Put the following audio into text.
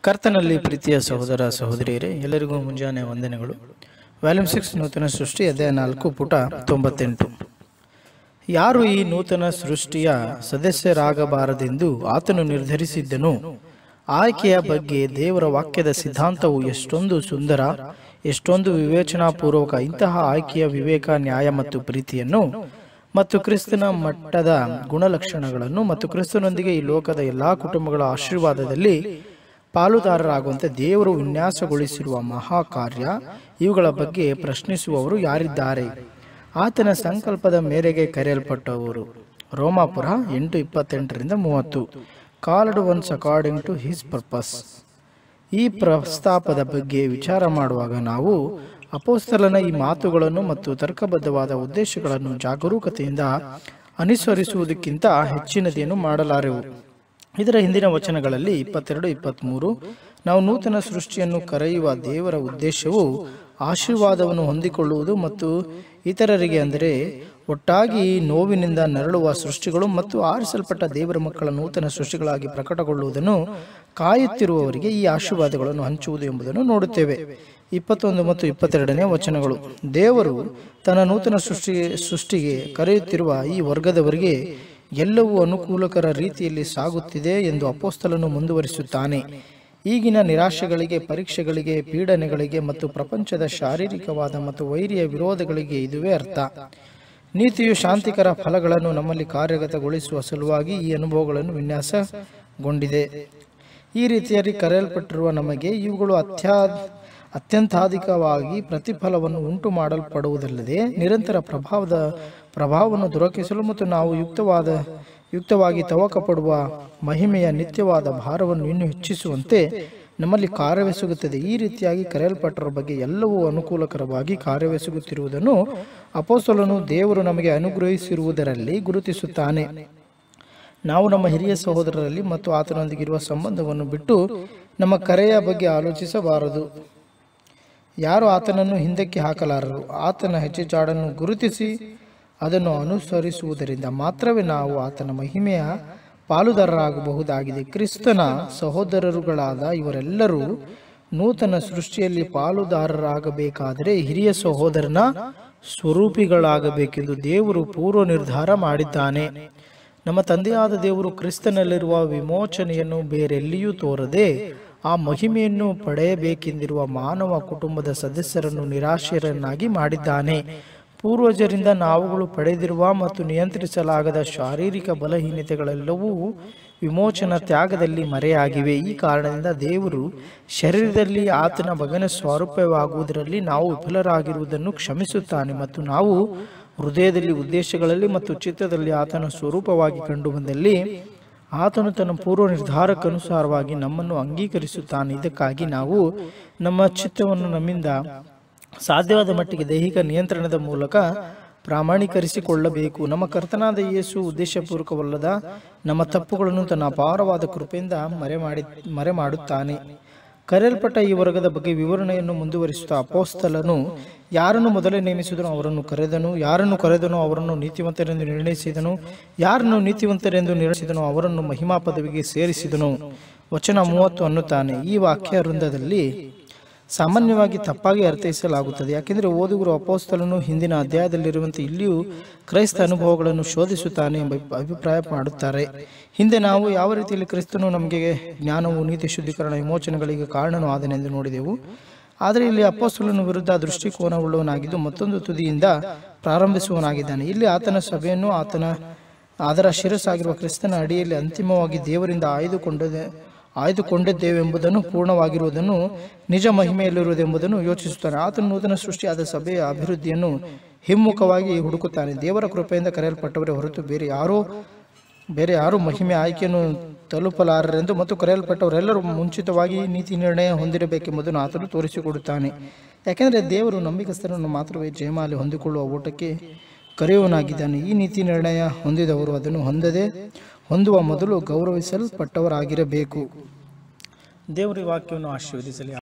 ಕರ್ತನಲ್ಲಿ ಪ್ರೀತಿಯ ಸಹೋದರ ಸಹೋದರಿಯರೇ ಎಲ್ಲರಿಗೂ ಮುಂಜಾನೆ ವಂದನೆಗಳು ವ್ಯಾಲ್ಯೂಮ್ ಸಿಕ್ಸ್ ನೂತನ ಸೃಷ್ಟಿ ಅಧ್ಯಾಯ ನಾಲ್ಕು ಪುಟ ತೊಂಬತ್ತೆಂಟು ಯಾರು ಈ ನೂತನ ಸೃಷ್ಟಿಯ ಸದಸ್ಯರಾಗಬಾರದೆಂದು ಆತನು ನಿರ್ಧರಿಸಿದ್ದನು ಆಯ್ಕೆಯ ಬಗ್ಗೆ ದೇವರ ವಾಕ್ಯದ ಸಿದ್ಧಾಂತವು ಎಷ್ಟೊಂದು ಸುಂದರ ಎಷ್ಟೊಂದು ವಿವೇಚನಾಪೂರ್ವಕ ಇಂತಹ ಆಯ್ಕೆಯ ವಿವೇಕ ನ್ಯಾಯ ಮತ್ತು ಪ್ರೀತಿಯನ್ನು ಮತ್ತು ಕ್ರಿಸ್ತನ ಮಟ್ಟದ ಗುಣಲಕ್ಷಣಗಳನ್ನು ಮತ್ತು ಕ್ರಿಸ್ತನೊಂದಿಗೆ ಈ ಲೋಕದ ಎಲ್ಲಾ ಕುಟುಂಬಗಳ ಆಶೀರ್ವಾದದಲ್ಲಿ ಪಾಲುದಾರರಾಗುವಂತೆ ದೇವರು ವಿನ್ಯಾಸಗೊಳಿಸಿರುವ ಮಹಾ ಕಾರ್ಯ ಇವುಗಳ ಬಗ್ಗೆ ಪ್ರಶ್ನಿಸುವವರು ಯಾರಿದ್ದಾರೆ ಆತನ ಸಂಕಲ್ಪದ ಮೇರೆಗೆ ಕರೆಯಲ್ಪಟ್ಟವರು ರೋಮಾಪುರ ಎಂಟು ಇಪ್ಪತ್ತೆಂಟರಿಂದ ಮೂವತ್ತು called once according to his purpose ಈ ಪ್ರಸ್ತಾಪದ ಬಗ್ಗೆ ವಿಚಾರ ಮಾಡುವಾಗ ನಾವು ಅಪೋಸ್ತಲನ ಈ ಮಾತುಗಳನ್ನು ಮತ್ತು ತರ್ಕಬದ್ಧವಾದ ಉದ್ದೇಶಗಳನ್ನು ಜಾಗರೂಕತೆಯಿಂದ ಅನುಸರಿಸುವುದಕ್ಕಿಂತ ಹೆಚ್ಚಿನದೇನು ಮಾಡಲಾರೆವು ಇದರ ಹಿಂದಿನ ವಚನಗಳಲ್ಲಿ ಇಪ್ಪತ್ತೆರಡು ಇಪ್ಪತ್ತ್ಮೂರು ನಾವು ನೂತನ ಸೃಷ್ಟಿಯನ್ನು ಕರೆಯುವ ದೇವರ ಉದ್ದೇಶವು ಆಶೀರ್ವಾದವನ್ನು ಹೊಂದಿಕೊಳ್ಳುವುದು ಮತ್ತು ಇತರರಿಗೆ ಅಂದರೆ ಒಟ್ಟಾಗಿ ನೋವಿನಿಂದ ನರಳುವ ಸೃಷ್ಟಿಗಳು ಮತ್ತು ಆರಿಸಲ್ಪಟ್ಟ ದೇವರ ಮಕ್ಕಳ ನೂತನ ಸೃಷ್ಟಿಗಳಾಗಿ ಪ್ರಕಟಗೊಳ್ಳುವುದನ್ನು ಕಾಯುತ್ತಿರುವವರಿಗೆ ಈ ಆಶೀರ್ವಾದಗಳನ್ನು ಹಂಚುವುದು ಎಂಬುದನ್ನು ನೋಡುತ್ತೇವೆ ಇಪ್ಪತ್ತೊಂದು ಮತ್ತು ಇಪ್ಪತ್ತೆರಡನೇ ವಚನಗಳು ದೇವರು ತನ್ನ ನೂತನ ಸೃಷ್ಟಿ ಸೃಷ್ಟಿಗೆ ಕರೆಯುತ್ತಿರುವ ಈ ವರ್ಗದವರಿಗೆ ಎಲ್ಲವೂ ಅನುಕೂಲಕರ ರೀತಿಯಲ್ಲಿ ಸಾಗುತ್ತಿದೆ ಎಂದು ಅಪೋಸ್ತಲನು ಮುಂದುವರಿಸುತ್ತಾನೆ ಈಗಿನ ನಿರಾಶೆಗಳಿಗೆ ಪರೀಕ್ಷೆಗಳಿಗೆ ಪೀಡನೆಗಳಿಗೆ ಮತ್ತು ಪ್ರಪಂಚದ ಶಾರೀರಿಕವಾದ ಮತ್ತು ವೈರಿಯ ವಿರೋಧಗಳಿಗೆ ಇದುವೇ ಅರ್ಥ ನೀತಿಯು ಶಾಂತಿಕರ ಫಲಗಳನ್ನು ನಮ್ಮಲ್ಲಿ ಕಾರ್ಯಗತಗೊಳಿಸುವ ಸಲುವಾಗಿ ಈ ಅನುಭವಗಳನ್ನು ವಿನ್ಯಾಸಗೊಂಡಿದೆ ಈ ರೀತಿಯಾಗಿ ಕರೆಯಲ್ಪಟ್ಟಿರುವ ನಮಗೆ ಇವುಗಳು ಅತ್ಯಾ ಅತ್ಯಂತಾಧಿಕವಾಗಿ ಪ್ರತಿಫಲವನ್ನು ಉಂಟು ಮಾಡಲ್ಪಡುವುದಲ್ಲದೆ ನಿರಂತರ ಪ್ರಭಾವದ ಪ್ರಭಾವವನ್ನು ದೊರಕಿಸಲು ಮತ್ತು ನಾವು ಯುಕ್ತವಾದ ಯುಕ್ತವಾಗಿ ತವಕ ಪಡುವ ಮಹಿಮೆಯ ನಿತ್ಯವಾದ ಭಾರವನ್ನು ಇನ್ನೂ ಹೆಚ್ಚಿಸುವಂತೆ ನಮ್ಮಲ್ಲಿ ಕಾರ್ಯವೆಸಗುತ್ತದೆ ಈ ರೀತಿಯಾಗಿ ಕರೆಯಲ್ಪಟ್ಟರ ಬಗ್ಗೆ ಎಲ್ಲವೂ ಅನುಕೂಲಕರವಾಗಿ ಕಾರ್ಯವೆಸಗುತ್ತಿರುವುದನ್ನು ಅಪೋಸ್ತಲನು ದೇವರು ನಮಗೆ ಅನುಗ್ರಹಿಸಿರುವುದರಲ್ಲಿ ಗುರುತಿಸುತ್ತಾನೆ ನಾವು ನಮ್ಮ ಹಿರಿಯ ಸಹೋದರರಲ್ಲಿ ಮತ್ತು ಆತನೊಂದಿಗಿರುವ ಸಂಬಂಧವನ್ನು ಬಿಟ್ಟು ನಮ್ಮ ಕರೆಯ ಬಗ್ಗೆ ಆಲೋಚಿಸಬಾರದು ಯಾರು ಆತನನ್ನು ಹಿಂದಕ್ಕೆ ಹಾಕಲಾರರು ಆತನ ಹೆಜ್ಜೆಜಾಡನ್ನು ಗುರುತಿಸಿ ಅದನ್ನು ಅನುಸರಿಸುವುದರಿಂದ ಮಾತ್ರವೇ ನಾವು ಆತನ ಮಹಿಮೆಯ ಪಾಲುದಾರರಾಗಬಹುದಾಗಿದೆ ಕ್ರಿಸ್ತನ ಸಹೋದರರುಗಳಾದ ಇವರೆಲ್ಲರೂ ನೂತನ ಸೃಷ್ಟಿಯಲ್ಲಿ ಪಾಲುದಾರರಾಗಬೇಕಾದರೆ ಹಿರಿಯ ಸಹೋದರನ ಸ್ವರೂಪಿಗಳಾಗಬೇಕೆಂದು ದೇವರು ಪೂರ್ವ ನಿರ್ಧಾರ ಮಾಡಿದ್ದಾನೆ ನಮ್ಮ ತಂದೆಯಾದ ದೇವರು ಕ್ರಿಸ್ತನಲ್ಲಿರುವ ವಿಮೋಚನೆಯನ್ನು ಬೇರೆಲ್ಲಿಯೂ ತೋರದೆ ಆ ಮಹಿಮೆಯನ್ನು ಪಡೆಯಬೇಕೆಂದಿರುವ ಮಾನವ ಕುಟುಂಬದ ಸದಸ್ಯರನ್ನು ನಿರಾಶರನ್ನಾಗಿ ಮಾಡಿದ್ದಾನೆ ಪೂರ್ವಜರಿಂದ ನಾವುಗಳು ಪಡೆದಿರುವ ಮತ್ತು ನಿಯಂತ್ರಿಸಲಾಗದ ಶಾರೀರಿಕ ಬಲಹೀನತೆಗಳೆಲ್ಲವೂ ವಿಮೋಚನ ತ್ಯಾಗದಲ್ಲಿ ಮರೆಯಾಗಿವೆ ಈ ಕಾರಣದಿಂದ ದೇವರು ಶರೀರದಲ್ಲಿ ಆತನ ಮಗನ ಸ್ವರೂಪವಾಗುವುದರಲ್ಲಿ ನಾವು ವಿಫಲರಾಗಿರುವುದನ್ನು ಕ್ಷಮಿಸುತ್ತಾನೆ ಮತ್ತು ನಾವು ಹೃದಯದಲ್ಲಿ ಉದ್ದೇಶಗಳಲ್ಲಿ ಮತ್ತು ಚಿತ್ತದಲ್ಲಿ ಆತನ ಸ್ವರೂಪವಾಗಿ ಕಂಡುಬಂದಲ್ಲಿ ಆತನು ತನ್ನ ಪೂರ್ವ ನಿರ್ಧಾರಕ್ಕನುಸಾರವಾಗಿ ನಮ್ಮನ್ನು ಅಂಗೀಕರಿಸುತ್ತಾನೆ ಇದಕ್ಕಾಗಿ ನಾವು ನಮ್ಮ ಚಿತ್ತವನ್ನು ನಮ್ಮಿಂದ ಸಾಧ್ಯವಾದ ಮಟ್ಟಿಗೆ ದೈಹಿಕ ನಿಯಂತ್ರಣದ ಮೂಲಕ ಪ್ರಾಮಾಣೀಕರಿಸಿಕೊಳ್ಳಬೇಕು ನಮ್ಮ ಕರ್ತನಾದ ಯೇಸು ಉದ್ದೇಶಪೂರ್ವಕವಲ್ಲದ ನಮ್ಮ ತಪ್ಪುಗಳನ್ನು ತನ್ನ ಅಪಾರವಾದ ಕೃಪೆಯಿಂದ ಮರೆ ಮಾಡಿ ಮರೆ ಮಾಡುತ್ತಾನೆ ಕರೆಯಲ್ಪಟ್ಟ ಈ ವರ್ಗದ ಬಗ್ಗೆ ವಿವರಣೆಯನ್ನು ಮುಂದುವರಿಸುತ್ತಾ ಅಪೋಸ್ತಲನು ಯಾರನ್ನು ಮೊದಲೇ ನೇಮಿಸಿದನು ಅವರನ್ನು ಕರೆದನು ಯಾರನ್ನು ಕರೆದನು ಅವರನ್ನು ನೀತಿವಂತರೆಂದು ನಿರ್ಣಯಿಸಿದನು ಯಾರನ್ನು ನೀತಿವಂತರೆಂದು ನಿರ್ಣಯಿಸಿದನು ಅವರನ್ನು ಮಹಿಮಾ ಪದವಿಗೆ ಸೇರಿಸಿದನು ವಚನ ಮೂವತ್ತು ಅನ್ನುತ್ತಾನೆ ಈ ವಾಕ್ಯ ವೃಂದದಲ್ಲಿ ಸಾಮಾನ್ಯವಾಗಿ ತಪ್ಪಾಗಿ ಅರ್ಥೈಸಲಾಗುತ್ತದೆ ಯಾಕೆಂದರೆ ಓದುಗರು ಅಪೋಸ್ತಲನು ಹಿಂದಿನ ಅಧ್ಯಾಯದಲ್ಲಿರುವಂತೆ ಇಲ್ಲಿಯೂ ಕ್ರೈಸ್ತ ಅನುಭವಗಳನ್ನು ಶೋಧಿಸುತ್ತಾನೆ ಎಂಬ ಅಭಿಪ್ರಾಯ ಮಾಡುತ್ತಾರೆ ಹಿಂದೆ ನಾವು ಯಾವ ರೀತಿಯಲ್ಲಿ ಕ್ರಿಸ್ತನು ನಮಗೆ ಜ್ಞಾನವು ನೀತಿ ಶುದ್ಧೀಕರಣ ವಿಮೋಚನೆಗಳಿಗೆ ಕಾರಣನೂ ಆದನೆಂದು ನೋಡಿದೆವು ಆದರೆ ಇಲ್ಲಿ ಅಪೋಸ್ತಲನ ವಿರುದ್ಧ ದೃಷ್ಟಿಕೋನವುಳ್ಳವನಾಗಿದ್ದು ಮತ್ತೊಂದು ತುದಿಯಿಂದ ಪ್ರಾರಂಭಿಸುವನಾಗಿದ್ದಾನೆ ಇಲ್ಲಿ ಆತನ ಸಭೆಯನ್ನು ಆತನ ಅದರ ಶಿರಸ್ಸಾಗಿರುವ ಕ್ರಿಸ್ತನ ಅಡಿಯಲ್ಲಿ ಅಂತಿಮವಾಗಿ ದೇವರಿಂದ ಆಯ್ದುಕೊಂಡದೆ ಆಯ್ದುಕೊಂಡಿದ್ದೇವೆಂಬುದನ್ನು ಪೂರ್ಣವಾಗಿರುವುದನ್ನು ನಿಜ ಮಹಿಮೆಯಲ್ಲಿರುವುದೆಂಬುದನ್ನು ಯೋಚಿಸುತ್ತಾನೆ ಆತನ ನೂತನ ಸೃಷ್ಟಿಯಾದ ಸಭೆಯ ಅಭಿವೃದ್ಧಿಯನ್ನು ಹಿಮ್ಮುಖವಾಗಿ ಹುಡುಕುತ್ತಾನೆ ದೇವರ ಕೃಪೆಯಿಂದ ಕರೆಯಲ್ಪಟ್ಟವರೇ ಹೊರತು ಬೇರೆ ಯಾರೋ ಬೇರೆ ಯಾರು ಮಹಿಮೆ ಆಯ್ಕೆಯನ್ನು ತಲುಪಲಾರರೆಂದು ಮತ್ತು ಕರೆಯಲ್ಪಟ್ಟವರೆಲ್ಲರೂ ಮುಂಚಿತವಾಗಿ ನೀತಿ ನಿರ್ಣಯ ಹೊಂದಿರಬೇಕೆಂಬುದನ್ನು ಆತನು ತೋರಿಸಿಕೊಡುತ್ತಾನೆ ಯಾಕೆಂದರೆ ದೇವರು ನಂಬಿಕಸ್ಥರನ್ನು ಮಾತ್ರವೇ ಜಯಮಾಲಿ ಹೊಂದಿಕೊಳ್ಳುವ ಓಟಕ್ಕೆ ಕರೆಯುವನಾಗಿದ್ದಾನೆ ಈ ನೀತಿ ನಿರ್ಣಯ ಹೊಂದಿದವರು ಅದನ್ನು ಹೊಂದದೆ ಹೊಂದುವ ಮೊದಲು ಗೌರವಿಸಲ್ಪಟ್ಟವರಾಗಿರಬೇಕು ದೇವರ ವಾಕ್ಯವನ್ನು ಆಶೀರ್ವದಿಸಲಿ